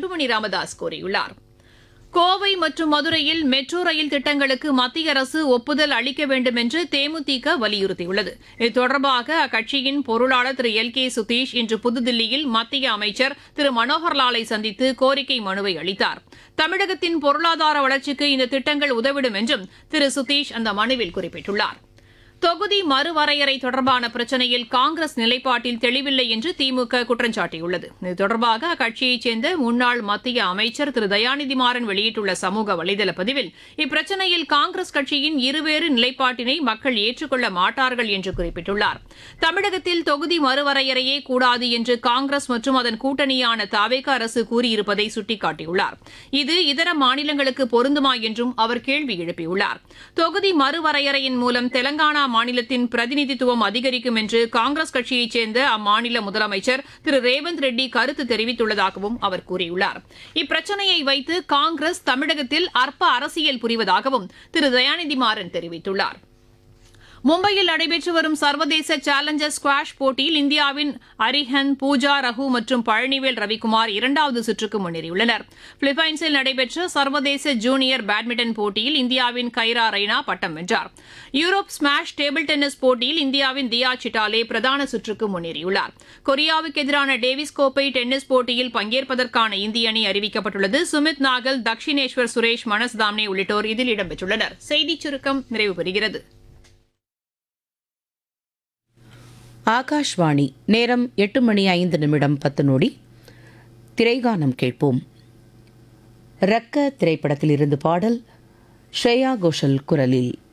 அன்புமணி ராமதாஸ் கூறியுள்ளார் கோவை மற்றும் மதுரையில் மெட்ரோ ரயில் திட்டங்களுக்கு மத்திய அரசு ஒப்புதல் அளிக்க வேண்டும் என்று தேமுதிக வலியுறுத்தியுள்ளது இது தொடர்பாக அக்கட்சியின் பொருளாளர் திரு எல் கே சுதீஷ் இன்று புதுதில்லியில் மத்திய அமைச்சர் திரு மனோகர்லாலை சந்தித்து கோரிக்கை மனுவை அளித்தார் தமிழகத்தின் பொருளாதார வளர்ச்சிக்கு இந்த திட்டங்கள் உதவிடும் என்றும் திரு சுதீஷ் அந்த மனுவில் குறிப்பிட்டுள்ளார் தொகுதி மறுவரையறை தொடர்பான பிரச்சினையில் காங்கிரஸ் நிலைப்பாட்டில் தெளிவில்லை என்று திமுக குற்றம் சாட்டியுள்ளது இது தொடர்பாக அக்கட்சியைச் சேர்ந்த முன்னாள் மத்திய அமைச்சர் திரு தயாநிதி மாறன் வெளியிட்டுள்ள சமூக வலைதள பதிவில் இப்பிரச்சினையில் காங்கிரஸ் கட்சியின் இருவேறு நிலைப்பாட்டினை மக்கள் ஏற்றுக்கொள்ள மாட்டார்கள் என்று குறிப்பிட்டுள்ளார் தமிழகத்தில் தொகுதி மறுவரையறையே கூடாது என்று காங்கிரஸ் மற்றும் அதன் கூட்டணியான தாவேக அரசு கூறியிருப்பதை சுட்டிக்காட்டியுள்ளார் இது இதர மாநிலங்களுக்கு பொருந்துமா என்றும் அவர் கேள்வி எழுப்பியுள்ளார் தொகுதி மறுவரையறையின் மூலம் தெலங்கானா மாநிலத்தின் பிரதிநிதித்துவம் அதிகரிக்கும் என்று காங்கிரஸ் கட்சியைச் சேர்ந்த அம்மாநில முதலமைச்சர் திரு ரேவந்த் ரெட்டி கருத்து தெரிவித்துள்ளதாகவும் அவர் கூறியுள்ளார் இப்பிரச்சனையை வைத்து காங்கிரஸ் தமிழகத்தில் அற்ப அரசியல் புரிவதாகவும் திரு தயாநிதி மாறன் தெரிவித்துள்ளார் மும்பையில் நடைபெற்று வரும் சர்வதேச சேலஞ்சர் ஸ்குவாஷ் போட்டியில் இந்தியாவின் அரிஹன் பூஜா ரகு மற்றும் பழனிவேல் ரவிக்குமார் இரண்டாவது சுற்றுக்கு முன்னேறியுள்ளனர் பிலிப்பைன்ஸில் நடைபெற்ற சர்வதேச ஜூனியர் பேட்மிண்டன் போட்டியில் இந்தியாவின் கைரா ரெய்னா பட்டம் வென்றார் யூரோப் ஸ்மாஷ் டேபிள் டென்னிஸ் போட்டியில் இந்தியாவின் தியா சிட்டாலே பிரதான சுற்றுக்கு முன்னேறியுள்ளார் கொரியாவுக்கு எதிரான டேவிஸ் கோப்பை டென்னிஸ் போட்டியில் பங்கேற்பதற்கான இந்திய அணி அறிவிக்கப்பட்டுள்ளது சுமித் நாகல் தக்ஷினேஸ்வர் சுரேஷ் மனஸ் தாம்னே உள்ளிட்டோர் இதில் இடம்பெற்றுள்ளனர் செய்திச் சுருக்கம் நிறைவு பெறுகிறது ஆகாஷ்வாணி நேரம் எட்டு மணி ஐந்து நிமிடம் பத்து நொடி திரைகானம் கேட்போம் ரக்க திரைப்படத்தில் இருந்து பாடல் ஸ்ரேயா கோஷல் குரலில்